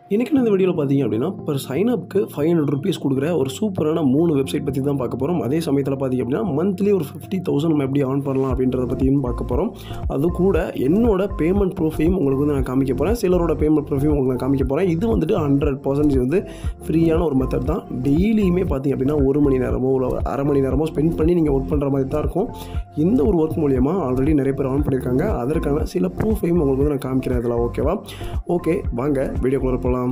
இன்றைக்கி இந்த வீடியோவில் பார்த்தீங்க அப்படின்னா பர் சைனப்புக்கு ஃபைவ் ஹண்ட்ரட் ருபீஸ் கொடுக்குற ஒரு சூப்பரான மூணு வெப்சைட் பற்றி தான் பார்க்க போகிறோம் அதே சமயத்தில் பார்த்தீங்க அப்படின்னா மந்த்லி ஒரு ஃபிஃப்டி தௌசண்ட் நம்ம எப்படி ஆன் பண்ணலாம் அப்படின்றத பற்றியும் பார்க்க போகிறோம் அது கூட என்னோட பேமெண்ட் ப்ரூஃபையும் உங்களுக்கு வந்து நான் காமிக்க போகிறேன் சிலரோட பேமெண்ட் ப்ரூஃபையும் உங்களுக்கு நான் காமிக்க போகிறேன் இது வந்துட்டு ஹண்ட்ரட் பர்சன்டேஜ் வந்து ஃப்ரீயான ஒரு மெத்தட் தான் டெய்லியுமே பார்த்தீங்க அப்படின்னா ஒரு மணி நேரமோ இல்லை ஒரு அரை மணி நேரமோ ஸ்பெண்ட் பண்ணி நீங்கள் ஒர்க் பண்ணுற மாதிரி தான் இருக்கும் இந்த ஒரு ஒர்க் மூலியமாக ஆல்ரெடி நிறைய பேர் ஆன் பண்ணியிருக்காங்க அதற்கான சில ப்ரூஃபையும் உங்களுக்கு வந்து நான் காமிக்கிறேன் இதில் ஓகேவா ஓகே வாங்க வீடியோக்குள்ளே போகலாம்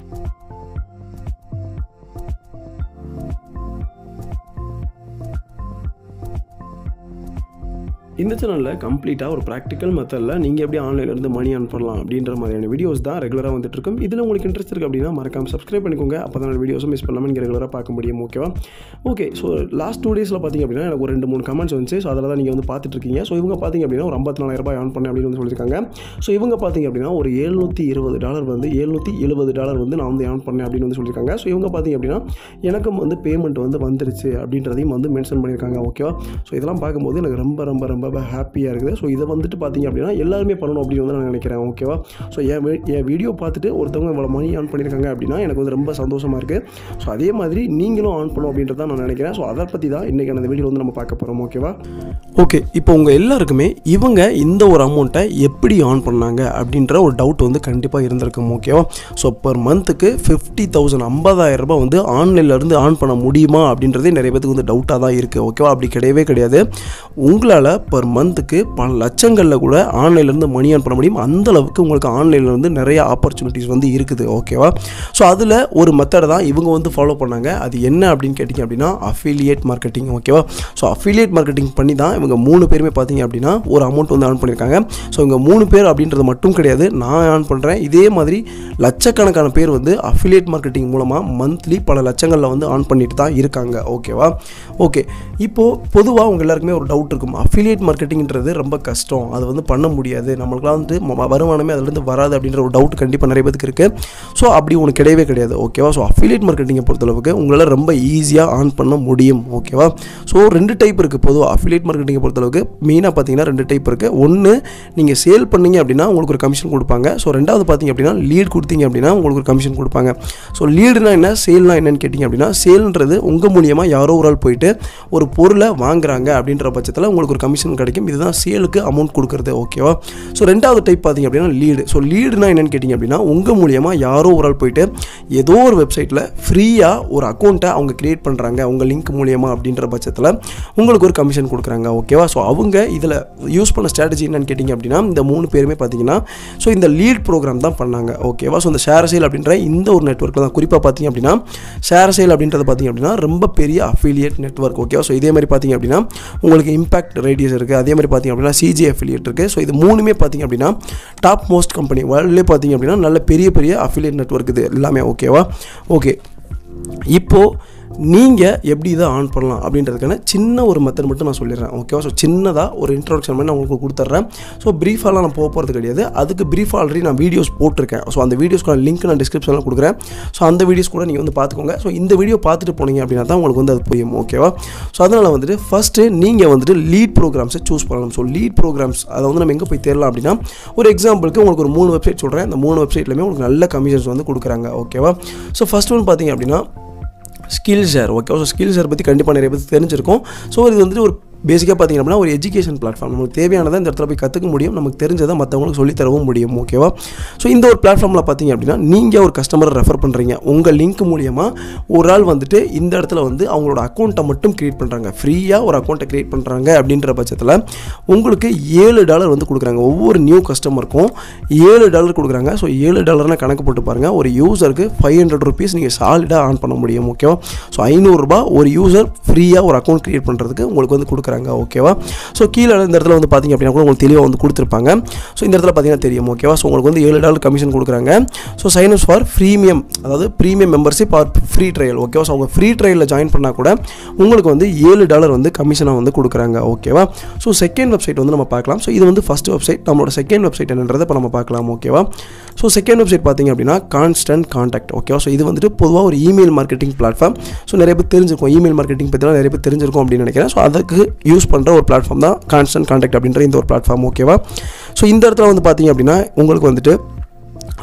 இந்த சேனலில் கம்ப்ளீட்டாக ஒரு ப்ராக்டிக்கல் மெத்தடில் நீங்கள் எப்படி ஆன்லைன்லேருந்து மணி ஆன் பண்ணலாம் அப்படின்ற மாதிரியான வீடியோஸ் தான் ரெகுலராக வந்துட்டு இருக்கும் இதில் உங்களுக்கு இன்ட்ரெஸ்ட் இருக்குது அப்படின்னா மறக்காம சப்ஸ்கிரைப் பண்ணிக்கோங்க அப்போ தான் வீடியோஸும் மிஸ் பண்ணாமல் நீங்கள் ரெகுலராக பார்க்க முடியும் ஓகேவா ஓகே ஸோ லாஸ்ட் டூ டேஸில் பார்த்தீங்க அப்படின்னா எனக்கு ஒரு ரெண்டு மூணு கமெண்ட்ஸ் வந்துச்சு ஸோ அதில் தான் நீங்கள் வந்து பார்த்துட்டு இருக்கீங்க ஸோ இவங்க பார்த்தீங்க அப்படின்னா ஒரு ஐம்பத்தி நாலாயிரம் ரூபாய் ஆன் பண்ணேன் அப்படின்னு வந்து சொல்லியிருக்காங்க ஸோ இவங்க பார்த்தீங்க அப்படின்னா ஒரு எழுநூற்றி இருபது டாலர் வந்து எழுநூற்றி எழுபது டாலர் வந்து நான் வந்து ஆன் பண்ணேன் அப்படின்னு வந்து சொல்லியிருக்காங்க ஸோ இவங்க பார்த்தீங்க அப்படின்னா எனக்கும் வந்து பேமெண்ட் வந்து வந்துருச்சு அப்படின்றதையும் வந்து மென்ஷன் பண்ணியிருக்காங்க ஓகேவா ஸோ இதெல்லாம் பார்க்கும்போது எனக்கு ரொம்ப ரொம்ப ரொம்ப ஹாப்பியாக இருக்குது ஸோ இதை வந்துட்டு பார்த்தீங்க அப்படின்னா எல்லாருமே பண்ணணும் அப்படின்னு வந்து நான் நினைக்கிறேன் ஓகேவா ஸோ என் வி- என் வீடியோ பார்த்துட்டு ஒருத்தவங்க இவ்வளோ மணி ஆன் பண்ணியிருக்காங்க அப்படின்னா எனக்கு வந்து ரொம்ப சந்தோஷமாக இருக்குது ஸோ அதே மாதிரி நீங்களும் ஆன் பண்ணணும் அப்படின்றத நான் நினைக்கிறேன் ஸோ அதை பற்றி தான் இன்றைக்கி அந்த வீடியோ வந்து நம்ம பார்க்க போகிறோம் ஓகேவா ஓகே இப்போ உங்கள் எல்லாருக்குமே இவங்க இந்த ஒரு அமௌண்ட்டை எப்படி ஆன் பண்ணாங்க அப்படின்ற ஒரு டவுட் வந்து கண்டிப்பாக இருந்திருக்கும் ஓகேவா ஸோ பர் மந்த்துக்கு ஃபிஃப்டி தௌசண்ட் ஐம்பதாயிரம் ரூபாய் வந்து ஆன்லைன்லேருந்து ஆன் பண்ண முடியுமா அப்படின்றதே நிறைய பேத்துக்கு வந்து டவுட்டாக தான் இருக்குது ஓகேவா அப்படி கிடையவே கிடையாது உங்களால் பர் மந்த்துக்கு பல லட்சங்களில் கூட ஆன்லைன்லேருந்து மணி ஆன் பண்ண முடியும் அந்த அளவுக்கு உங்களுக்கு ஆன்லைனில் வந்து நிறைய ஆப்பர்ச்சுனிட்டிஸ் வந்து இருக்குது ஓகேவா ஸோ அதில் ஒரு மெத்தடை தான் இவங்க வந்து ஃபாலோ பண்ணாங்க அது என்ன அப்படின்னு கேட்டிங்க அப்படின்னா அஃபிலியேட் மார்க்கெட்டிங் ஓகேவா ஸோ அஃபிலியேட் மார்க்கெட்டிங் பண்ணி தான் இவங்க மூணு பேருமே பார்த்தீங்க அப்படின்னா ஒரு அமௌண்ட் வந்து ஆன் பண்ணியிருக்காங்க ஸோ இவங்க மூணு பேர் அப்படின்றது மட்டும் கிடையாது நான் ஆன் பண்ணுறேன் இதே மாதிரி லட்சக்கணக்கான பேர் வந்து அஃபிலியேட் மார்க்கெட்டிங் மூலமாக மந்த்லி பல லட்சங்களில் வந்து ஆன் பண்ணிட்டு தான் இருக்காங்க ஓகேவா ஓகே இப்போது பொதுவாக உங்க எல்லாருக்குமே ஒரு டவுட் இருக்கும் அஃபிலியேட் மார்க்கெட்டிங்ன்றது ரொம்ப கஷ்டம் அது வந்து பண்ண முடியாது நம்மளுக்குலாம் வந்து ம- வருமானமே அதுலேருந்து வராது அப்படின்ற ஒரு டவுட் கண்டிப்பாக நிறைய பேருக்கு இருக்குது ஸோ அப்படி உனக்கு கிடையவே கிடையாது ஓகேவா ஸோ அஃபிலியேட் மார்க்கெட்டிங்கை பொறுத்தளவுக்கு உங்களால் ரொம்ப ஈஸியாக ஆன் பண்ண முடியும் ஓகேவா ஸோ ரெண்டு டைப் இருக்குது பொதுவாக அஃபிலியேட் மார்க்கெட்டிங்கை பொறுத்தளவுக்கு மெயினாக பார்த்தீங்கன்னா ரெண்டு டைப் இருக்குது ஒன்று நீங்கள் சேல் பண்ணீங்க அப்படின்னா உங்களுக்கு ஒரு கமிஷன் கொடுப்பாங்க ஸோ ரெண்டாவது பார்த்தீங்க அப்படின்னா லீட் கொடுத்தீங்க அப்படின்னா உங்களுக்கு ஒரு கமிஷன் கொடுப்பாங்க ஸோ லீடுனா என்ன சேல்னா என்னன்னு கேட்டிங்க அப்படின்னா சேல்ன்றது உங்கள் மூலியமாக யாரோ ஒரு ஆள் போயிட்டு ஒரு பொருளை வாங்குறாங்க அப்படின்ற பட்சத்தில் உங்களுக்கு ஒரு கமிஷன் கிடைக்கும் இதுதான் சேலுக்கு அமௌண்ட் கொடுக்குறது ஓகேவா ஸோ ரெண்டாவது டைப் பார்த்தீங்க அப்படின்னா லீடு ஸோ லீடுனா என்னன்னு கேட்டிங்க அப்படின்னா உங்கள் மூலியமாக யாரோ ஒரு ஆள் போயிட்டு ஏதோ ஒரு வெப்சைட்டில் ஃப்ரீயாக ஒரு அக்கௌண்ட்டை அவங்க கிரியேட் பண்ணுறாங்க உங்கள் லிங்க் மூலியமாக அப்படின்ற பட்சத்தில் உங்களுக்கு ஒரு கமிஷன் கொடுக்குறாங்க ஓகேவா ஸோ அவங்க இதில் யூஸ் பண்ண ஸ்ட்ராட்டஜி என்னன்னு கேட்டிங்க அப்படின்னா இந்த மூணு பேருமே பார்த்தீங்கன்னா ஸோ இந்த லீட் ப்ரோக்ராம் தான் பண்ணாங்க ஓகேவா ஸோ இந்த ஷேர் சேல் அப்படின்ற இந்த ஒரு நெட்ஒர்க்கில் தான் குறிப்பாக பார்த்தீங்க அப்படின்னா ஷேர் சேல் அப்படின்றது பார்த்தீங்க அப்படின்னா ரொம்ப பெரிய அஃபிலியேட் நெட்வொர்க் ஓகேவா ஸோ இதே மாதிரி பார்த்தீங்க அப்படின்னா உங்களுக்கு இம்பாக்ட் ரேடியஸ் இருக்குது அதே மாதிரி பார்த்தீங்க அப்படின்னா சிஜி அஃபிலியேட் இருக்குது ஸோ இது மூணுமே பார்த்தீங்க அப்படின்னா டாப் மோஸ்ட் கம்பெனி வேர்ல்ட்லேயே பார்த்தீங்க அப்படின்னா நல்ல பெரிய பெரிய அஃபிலியேட் நெட்வொர்க் இது எல்லாமே ஓகேவா ஓகே இப்போது நீங்கள் எப்படி இதை ஆன் பண்ணலாம் அப்படின்றதுக்கான சின்ன ஒரு மெத்தட் மட்டும் நான் சொல்லிடுறேன் ஓகேவா ஸோ சின்னதாக ஒரு இன்ட்ரோடக்ஷன் மாதிரி நான் உங்களுக்கு கொடுத்துட்றேன் ஸோ ப்ரீஃபாலாம் நான் போக போகிறது கிடையாது அதுக்கு ப்ரீஃப் ஆல்ரெடி நான் வீடியோஸ் போட்டிருக்கேன் ஸோ அந்த வீடியோஸ்க்கான லிங்க் நான் டிஸ்கிரிப்ஷனில் கொடுக்குறேன் ஸோ அந்த வீடியோஸ் கூட நீங்கள் வந்து பார்த்துக்கோங்க ஸோ இந்த வீடியோ பார்த்துட்டு போனீங்க அப்படின்னா தான் உங்களுக்கு வந்து அது புரியும் ஓகேவா ஸோ அதனால் வந்துட்டு ஃபஸ்ட்டு நீங்கள் வந்துட்டு லீட் ப்ரோக்ராம்ஸை சூஸ் பண்ணலாம் ஸோ லீட் ப்ரோக்ராம்ஸ் அதை வந்து நம்ம எங்கே போய் தேடலாம் அப்படின்னா ஒரு எக்ஸாம்பிளுக்கு உங்களுக்கு ஒரு மூணு வெப்சைட் சொல்கிறேன் அந்த மூணு வெப்சைட்லையுமே உங்களுக்கு நல்ல கமிஷன்ஸ் வந்து கொடுக்குறாங்க ஓகேவா ஸோ ஃபஸ்ட் ஒன் பார்த்தீங்க அப்படின்னா skill share okay so skill share பற்றி கண்டிப்பாக நிறைய பேருக்கு தெரிஞ்சிருக்கும் ஸோ இது வந்துட்டு ஒரு பேசிக்காக பார்த்தீங்க அப்படின்னா ஒரு எஜுகேஷன் பிளாட்ஃபார்ம் நமக்கு தேவையானதை இந்த இடத்துல போய் கற்றுக்க முடியும் நமக்கு தெரிஞ்சதை மற்றவங்களுக்கு சொல்லித் தரவும் முடியும் ஓகேவா ஸோ இந்த ஒரு பிளாட்ஃபார்மில் பார்த்தீங்க அப்படின்னா நீங்கள் ஒரு கஸ்டமரை ரெஃபர் பண்ணுறீங்க உங்கள் லிங்க் மூலியமாக ஒரு ஆள் வந்துட்டு இந்த இடத்துல வந்து அவங்களோட அக்கௌண்ட்டை மட்டும் க்ரியேட் பண்ணுறாங்க ஃப்ரீயாக ஒரு அக்கௌண்ட்டை க்ரியேட் பண்ணுறாங்க அப்படின்ற பட்சத்தில் உங்களுக்கு ஏழு டாலர் வந்து கொடுக்குறாங்க ஒவ்வொரு நியூ கஸ்டமருக்கும் ஏழு டாலர் கொடுக்குறாங்க ஸோ ஏழு டாலர்னா கணக்கு போட்டு பாருங்கள் ஒரு யூசருக்கு ஃபைவ் ஹண்ட்ரட் ருபீஸ் நீங்கள் சாலிடாக ஆன் பண்ண முடியும் ஓகேவா ஸோ ஐநூறுரூபா ஒரு யூசர் ஃப்ரீயாக ஒரு அக்கௌண்ட் க்ரியேட் பண்ணுறதுக்கு உங்களுக்கு வந்து கொடுக்குறாங்க ஓகேவா ஸோ கீழே இந்த இடத்துல வந்து பார்த்தீங்க அப்படின்னா கூட உங்களுக்கு தெளிவாக வந்து கொடுத்துருப்பாங்க ஸோ இந்த இடத்துல பார்த்தீங்கன்னா தெரியும் ஓகேவா ஸோ உங்களுக்கு வந்து ஏழு டாலர் கமிஷன் கொடுக்குறாங்க ஸோ சைனப்ஸ் ஃபார் ப்ரீமியம் அதாவது premium membership or free trial ஓகேவா ஸோ அவங்க ஃப்ரீ ட்ரையலில் ஜாயின் பண்ணால் கூட உங்களுக்கு வந்து ஏழு டாலர் வந்து கமிஷனாக வந்து கொடுக்குறாங்க ஓகேவா ஸோ செகண்ட் வெப்சைட் வந்து நம்ம பார்க்கலாம் ஸோ இது வந்து ஃபஸ்ட் வெப்சைட் நம்மளோட செகண்ட் வெப்சைட் என்னன்றதை இப்போ நம்ம பார்க்கலாம் ஓகேவா ஸோ செகண்ட் வெப்சைட் பார்த்தீங்க அப்படின்னா கான்ஸ்டன்ட் காண்டாக்ட் ஓகேவா ஸோ இது வந்துட்டு பொதுவாக ஒரு இமெயில் மார்க்கெட்டிங் பிளாட்ஃபார்ம் ஸோ நிறைய பேர் தெரிஞ்சிருக்கும் இமெயில் மார்க்கெட்டிங் பற்றிலாம் நிறைய பேர் தெரிஞ்சிருக்கும் அப்படின்னு நினைக்கிறேன் ஸோ அதுக்கு யூஸ் பண்ணுற ஒரு பிளாட்ஃபார்ம் தான் கான்ஸ்டன்ட் காண்டாக்ட் அப்படின்ற இந்த ஒரு பிளாட்ஃபார்ம் ஓகேவா ஸோ இந்த இடத்துல வந்து பார்த்தீங்க அப்படின்னா உங்களுக்கு வந்துட்டு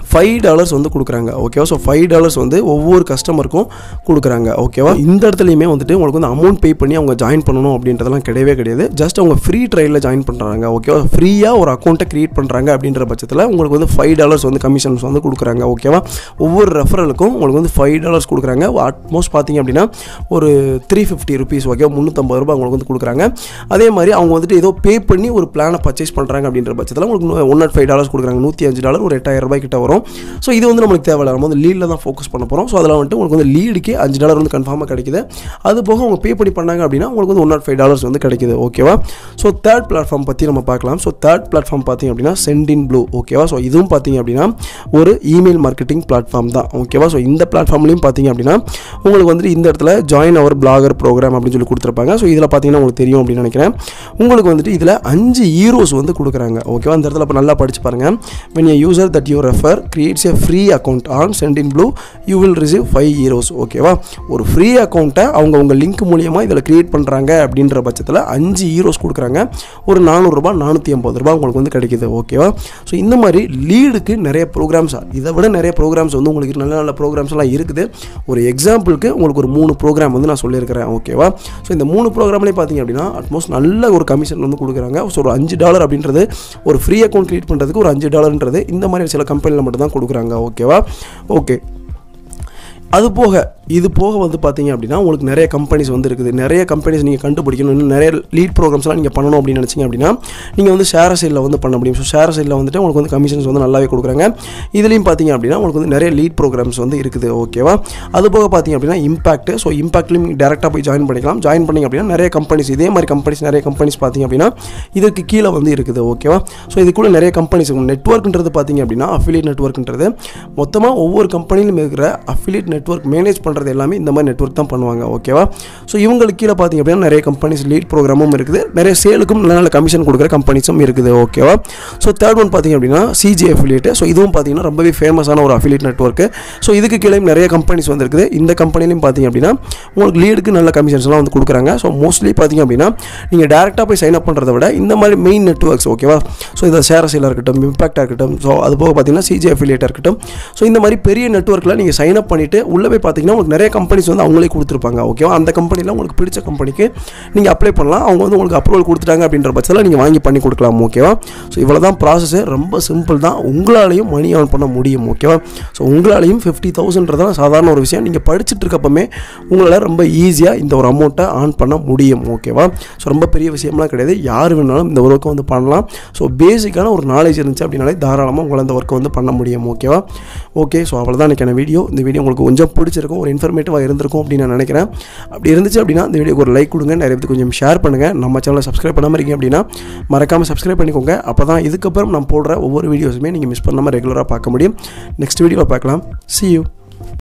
ஃபைவ் டாலர்ஸ் வந்து கொடுக்குறாங்க ஓகேவா ஸோ ஃபைவ் டாலர்ஸ் வந்து ஒவ்வொரு கஸ்டமருக்கும் கொடுக்குறாங்க ஓகேவா இந்த இடத்துலையுமே வந்துட்டு உங்களுக்கு வந்து அமௌண்ட் பே பண்ணி அவங்க ஜாயின் பண்ணணும் அப்படின்றதெல்லாம் கிடையவே கிடையாது ஜஸ்ட் அவங்க ஃப்ரீ ட்ரையலில் ஜாயின் பண்ணுறாங்க ஓகேவா ஃப்ரீயாக ஒரு அக்கௌண்ட்டை க்ரியேட் பண்ணுறாங்க அப்படின்ற பட்சத்தில் உங்களுக்கு வந்து ஃபைவ் டாலர்ஸ் வந்து கமிஷன்ஸ் வந்து கொடுக்குறாங்க ஓகேவா ஒவ்வொரு ரெஃபரலுக்கும் உங்களுக்கு வந்து ஃபைவ் டாலர்ஸ் கொடுக்குறாங்க அட்மோஸ்ட் பார்த்தீங்க அப்படின்னா ஒரு த்ரீ ஃபிஃப்டி ருபீஸ் ஓகே முந்நூற்றம்பது ரூபாய் உங்களுக்கு வந்து கொடுக்குறாங்க அதே மாதிரி அவங்க வந்துட்டு ஏதோ பே பண்ணி ஒரு பிளானை பர்ச்சேஸ் பண்ணுறாங்க அப்படின்ற பட்சத்தில் உங்களுக்கு ஒன் நாட் ஃபைவ் டாலர்ஸ் கொடுக்குறாங்க நூற்றி அஞ்சு டாலர் ஒரு எட்டாயிரம் ரூபாய் கிட்ட வரும் ஸோ இது வந்து நம்மளுக்கு தேவையில்ல நம்ம வந்து லீடில் தான் ஃபோக்கஸ் பண்ண போகிறோம் ஸோ அதில் வந்துட்டு உங்களுக்கு வந்து லீடுக்கே அஞ்சு டாலர் வந்து கன்ஃபார்மாக கிடைக்குது அது போக அவங்க பே பண்ணி பண்ணாங்க அப்படின்னா உங்களுக்கு வந்து ஒன் நாட் ஃபைவ் டாலர்ஸ் வந்து கிடைக்குது ஓகேவா ஸோ தேர்ட் பிளாட்ஃபார்ம் பற்றி நம்ம பார்க்கலாம் ஸோ தேர்ட் பிளாட்ஃபார்ம் பார்த்தீங்க அப்படின்னா சென்ட் இன் ப்ளூ ஓகேவா ஸோ இதுவும் பார்த்தீங்க அப்படின்னா ஒரு இமெயில் மார்க்கெட்டிங் பிளாட்ஃபார்ம் தான் ஓகேவா ஸோ இந்த பிளாட்ஃபார்ம்லையும் பார்த்தீங்க அப்படின்னா உங்களுக்கு வந்துட்டு இந்த இடத்துல ஜாயின் அவர் பிளாகர் ப்ரோக்ராம் அப்படின்னு சொல்லி கொடுத்துருப்பாங்க ஸோ இதில் பார்த்தீங்கன்னா உங்களுக்கு தெரியும் அப்படின்னு நினைக்கிறேன் உங்களுக்கு வந்துட்டு இதில் அஞ்சு ஈரோஸ் வந்து கொடுக்குறாங்க ஓகேவா இந்த இடத்துல இப்போ நல்லா படிச்சு பாருங்கள் when a user that you refer creates a free account on send in blue you will receive five euros ஓகேவா ஒரு ஃப்ரீ அக்கௌண்ட்டை அவங்க உங்கள் லிங்க் மூலியமாக இதில் க்ரியேட் பண்ணுறாங்க அப்படின்ற பட்சத்தில் அஞ்சு ஈரோஸ் கொடுக்குறாங்க ஒரு நானூறுரூபா நானூற்றி ஐம்பது ரூபா உங்களுக்கு வந்து கிடைக்குது ஓகேவா ஸோ இந்த மாதிரி லீடுக்கு நிறைய ப்ரோக்ராம்ஸ் இதை விட நிறைய ப்ரோக்ராம்ஸ் வந்து உங்களுக்கு நல்ல நல்ல ப்ரோக்ராம்ஸ்லாம் இருக்குது ஒரு எக்ஸாம்பிளுக்கு உங்களுக்கு ஒரு மூணு ப்ரோக்ராம் வந்து நான் சொல்லியிருக்கிறேன் ஓகேவா ஸோ இந்த மூணு ப்ரோக்ராம்லேயே பார்த்தீங்க அப்படின்னா அட்மோஸ்ட் நல்ல ஒரு கமிஷன் வந்து கொடுக்குறாங்க ஸோ ஒரு அஞ்சு டாலர் அப்படின்றது ஒரு ஃப்ரீ அக்கௌண்ட் க்ரியேட் பண்ணுறதுக்கு ஒரு அஞ்சு டாலர்ன்றது இந்த மாதிரி சில கம்பெனியில் மட்டும் தான் கொடுக்குறாங்க ஓகேவா ஓகே அது போக இது போக வந்து பார்த்தீங்க அப்படின்னா உங்களுக்கு நிறைய கம்பெனிஸ் வந்து இருக்குது நிறைய கம்பெனிஸ் நீங்கள் கண்டுபிடிக்கணும் இன்னும் நிறைய லீட் ப்ரோக்ராம்ஸ்லாம் நீங்கள் பண்ணணும் அப்படின்னு நினச்சிங்க அப்படின்னா நீங்கள் வந்து ஷேர் சைடில் வந்து பண்ண முடியும் ஸோ ஷேர் சைடில் வந்துட்டு உங்களுக்கு வந்து கமிஷன்ஸ் வந்து நல்லாவே கொடுக்குறாங்க இதுலேயும் பார்த்தீங்க அப்படின்னா உங்களுக்கு வந்து நிறைய லீட் ப்ரோக்ராம்ஸ் வந்து இருக்குது ஓகேவா அது போக பார்த்தீங்க அப்படின்னா இம்பாக்ட் ஸோ இம்பாக்ட்லையும் நீங்கள் டேரெக்டாக போய் ஜாயின் பண்ணிக்கலாம் ஜாயின் பண்ணிங்க அப்படின்னா நிறைய கம்பெனிஸ் இதே மாதிரி கம்பெனிஸ் நிறைய கம்பெனிஸ் பார்த்தீங்க அப்படின்னா இதுக்கு கீழே வந்து இருக்குது ஓகேவா ஸோ இதுக்குள்ளே நிறைய கம்பெனிஸ் நெட்ஒர்க்ன்றது பார்த்தீங்க அப்படின்னா அஃபிலியேட் நெட்ஒர்க்ன்றது மொத்தமாக ஒவ்வொரு கம்பெனிலும் இருக்கிற அஃபிலியேட் நெட்ஒர்க் மேனேஜ் பண்ணுறது எல்லாமே இந்த மாதிரி நெட்ஒர்க் தான் பண்ணுவாங்க ஓகேவா ஸோ இவங்களுக்கு கீழே பார்த்தீங்க அப்படின்னா நிறைய கம்பெனிஸ் லீட் ப்ரோக்ராமும் இருக்குது நிறைய சேலுக்கும் நல்ல நல்ல கமிஷன் கொடுக்குற கம்பெனிஸும் இருக்குது ஓகேவா ஸோ தேர்ட் ஒன் பார்த்தீங்க அப்படின்னா சிஜி அஃபிலியேட் ஸோ இதுவும் பார்த்தீங்கன்னா ரொம்பவே ஃபேமஸான ஒரு அஃபிலியேட் நெட்ஒர்க்கு ஸோ இதுக்கு கீழே நிறைய கம்பெனிஸ் வந்துருக்குது இந்த கம்பெனிலையும் பார்த்தீங்க அப்படின்னா உங்களுக்கு லீடுக்கு நல்ல கமிஷன்ஸ்லாம் வந்து கொடுக்குறாங்க ஸோ மோஸ்ட்லி பார்த்தீங்க அப்படின்னா நீங்கள் டேரெக்டாக போய் சைன் அப் பண்ணுறத விட இந்த மாதிரி மெயின் நெட்ஒர்க்ஸ் ஓகேவா ஸோ இந்த சேரசைலாக இருக்கட்டும் இம்பாக்டாக இருக்கட்டும் ஸோ அது போக பார்த்தீங்கன்னா சிஜி அஃபிலியேட்டாக இருக்கட்டும் ஸோ இந்த மாதிரி பெரிய நெட்ஒர்க்கில் நீங்கள் சைன் அப் பண்ணிவிட்டு உள்ளே போய் பார்த்தீங்கன்னா உங்களுக்கு நிறைய கம்பெனிஸ் வந்து அவங்களே கொடுத்துருப்பாங்க ஓகேவா அந்த கம்பெனியில் உங்களுக்கு பிடிச்ச கம்பெனிக்கு நீங்கள் அப்ளை பண்ணலாம் அவங்க வந்து உங்களுக்கு அப்ரூவல் கொடுத்துட்டாங்க அப்படின்ற பட்சத்தில் நீங்கள் வாங்கி பண்ணி கொடுக்கலாம் ஓகேவா ஸோ இவ்வளோ தான் ப்ராசஸ் ரொம்ப சிம்பிள் தான் உங்களாலையும் மணி ஏர்ன் பண்ண முடியும் ஓகேவா ஸோ உங்களாலையும் ஃபிஃப்டி தௌசண்ட்றதான் சாதாரண ஒரு விஷயம் நீங்கள் படிச்சுட்டு இருக்கப்பமே உங்களால் ரொம்ப ஈஸியாக இந்த ஒரு அமௌண்ட்டை ஆன் பண்ண முடியும் ஓகேவா ஸோ ரொம்ப பெரிய விஷயம்லாம் கிடையாது யார் வேணாலும் இந்த ஒர்க்கை வந்து பண்ணலாம் ஸோ பேசிக்கான ஒரு நாலேஜ் இருந்துச்சு அப்படின்னாலே தாராளமாக உங்களால் இந்த ஒர்க்கை வந்து பண்ண முடியும் ஓகேவா ஓகே ஸோ அவ்வளோதான் எனக்கான வீடியோ இந்த வீடியோ உங்களுக்கு கொஞ்சம் பிடிச்சிருக்கும் ஒரு இன்ஃபர்மேட்டிவாக இருந்திருக்கும் அப்படின்னு நான் நினைக்கிறேன் அப்படி இருந்துச்சு அப்படின்னா இந்த வீடியோக்கு ஒரு லைக் கொடுங்க நிறைய பேருக்கு கொஞ்சம் ஷேர் பண்ணுங்கள் நம்ம சேனலை சப்ஸ்கிரைப் பண்ணாமல் இருக்கீங்க அப்படின்னா மறக்காமல் சப்ஸ்கிரைப் பண்ணிக்கோங்க அப்போ தான் இதுக்கப்புறம் நான் போடுற ஒவ்வொரு வீடியோஸுமே நீங்கள் மிஸ் பண்ணாமல் ரெகுலராக பார்க்க முடியும் நெக்ஸ்ட் வீடியோவில் பார்க்கலாம் see you